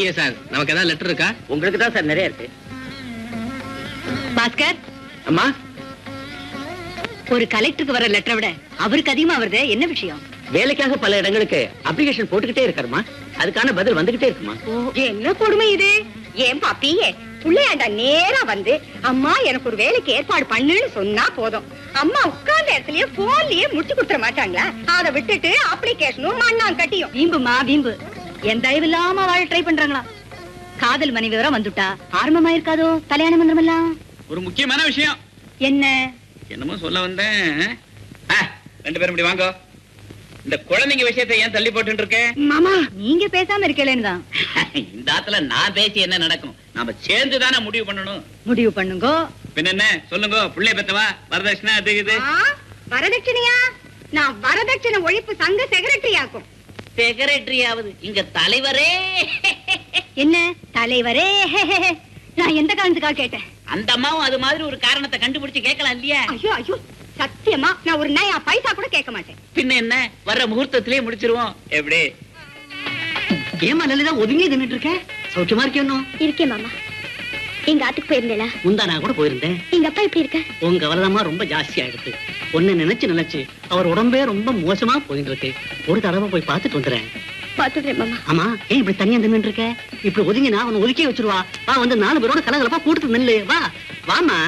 BA sir நமக்கு ஏதாவது letter இருக்கா உங்களுக்கு தான் சார் நிறைய இருக்கு பாஸ்கர் அம்மா ஒரு கலெக்டருக்கு வர லெட்டரை விட அவருக்கு அதிகமா வருது என்ன விஷயம் வேலைக்காக பல இடங்களுக்கு அப்ளிகேஷன் போட்டுக்கிட்டே இருக்காருமா அதுக்கான பதில் வந்துகிட்டே இருக்குமா என்ன கொடுமை இது ஏன் பாப்பியே புள்ளையாண்டா நேரா வந்து அம்மா எனக்கு ஒரு வேலைக்கு ஏற்பாடு பண்ணுன்னு சொன்னா போதும் அம்மா உட்கார்ந்த இடத்துலயே போன்லயே முடிச்சு கொடுத்துட மாட்டாங்களா அதை விட்டுட்டு அப்ளிகேஷனும் மண்ணாம் கட்டியும் வீம்புமா வீம்பு என் தயவு இல்லாம வாழ ட்ரை பண்றாங்களா காதல் மனைவி வர வந்துட்டா ஆரம்பமா இருக்காதோ கல்யாண மந்திரம் எல்லாம் ஒரு முக்கியமான விஷயம் என்ன என்னமோ சொல்ல வந்தேன் ஆ, ரெண்டு பேரும் இப்படி வாங்க இந்த குழந்தைங்க விஷயத்தை ஏன் தள்ளி போட்டு இருக்கேன் மாமா நீங்க பேசாம இருக்கலேன்னு தான் இந்த ஆத்துல நான் பேசி என்ன நடக்கும் நாம சேர்ந்து தானே முடிவு பண்ணணும் முடிவு பண்ணுங்க பின்ன என்ன சொல்லுங்க புள்ளைய பெத்தவா வரதட்சணை அது இது ஆ, வரதட்சணையா நான் வரதட்சணை ஒழிப்பு சங்க செக்ரட்டரி ஆக்கும் செக்ரட்டரி ஆகுது இங்க தலைவரே என்ன தலைவரே நான் எந்த காரணத்துக்காக கேட்டேன் அந்த அம்மாவும் அது மாதிரி ஒரு காரணத்தை கண்டுபிடிச்சு கேட்கலாம் இல்லையா ஐயோ ஐயோ சத்தியமா நான் ஒரு நயா பைசா கூட கேட்க மாட்டேன் பின்ன என்ன வர்ற முகூர்த்தத்திலேயே முடிச்சிருவோம் எப்படி ஏமா லலிதா ஒதுங்கி நின்னுட்டு இருக்க சௌக்கியமா இருக்கணும் இருக்கேன் மாமா எங்க ஆத்துக்கு போயிருந்தேனா முந்தா நான் கூட போயிருந்தேன் எங்க அப்பா எப்படி இருக்க உங்க கவலைமா ரொம்ப ஜாஸ்தி ஆயிடுது ஒன்னு நினைச்சு நினைச்சு அவர் உடம்பே ரொம்ப மோசமா போயிட்டு இருக்கு ஒரு தடவை போய் பார்த்துட்டு வந்துடுறேன் பாத்துக்கிறேன் மாமா ஆமா ஏன் இப்படி தனியா நின்னுட்டு இருக்க இப்படி ஒதுங்கினா அவனை ஒதுக்கி வச்சிருவா வா வந்து நாலு பேரோட கலகலப்பா கூட்டு நில்லு வா வாமா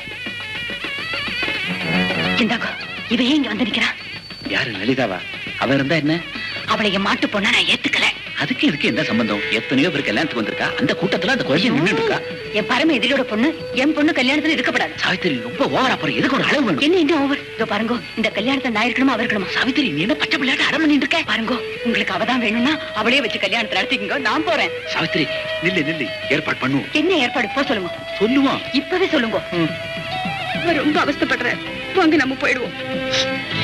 சிந்தாக்கோ இவ ஏன் இங்க வந்து நிக்கிறா யாரு லலிதாவா அவ இருந்தா என்ன அவளை என் மாட்டு பொண்ணா நான் ஏத்துக்கல அதுக்கு இதுக்கு என்ன சம்பந்தம் எத்தனையோ பேர் கல்யாணத்துக்கு வந்திருக்கா அந்த கூட்டத்துல அந்த குழந்தை நின்னுட்டு இருக்கா என் பரம எதிரியோட பொண்ணு என் பொண்ணு கல்யாணத்துல இருக்கப்படாது சாவித்திரி ரொம்ப ஓவரா போற எதுக்கு ஒரு அளவு வேணும் என்ன என்ன ஓவர் இதோ பாருங்க இந்த கல்யாணத்தை நான் இருக்கணுமா அவர் இருக்கணுமா சாவித்திரி நீ என்ன பச்சை பிள்ளையாட்ட அடம் பண்ணிட்டு இருக்க பாருங்க உங்களுக்கு அவதான் வேணும்னா அவளே வச்சு கல்யாணத்தை நடத்திக்கங்க நான் போறேன் சாவித்திரி நில்லு நில்லு ஏற்பாடு பண்ணுவோம் என்ன ஏற்பாடு போ சொல்லுங்க சொல்லுவோம் இப்பவே சொல்லுங்க ரொம்ப அவஸ்தைப்படுற வாங்க நம்ம போயிடுவோம்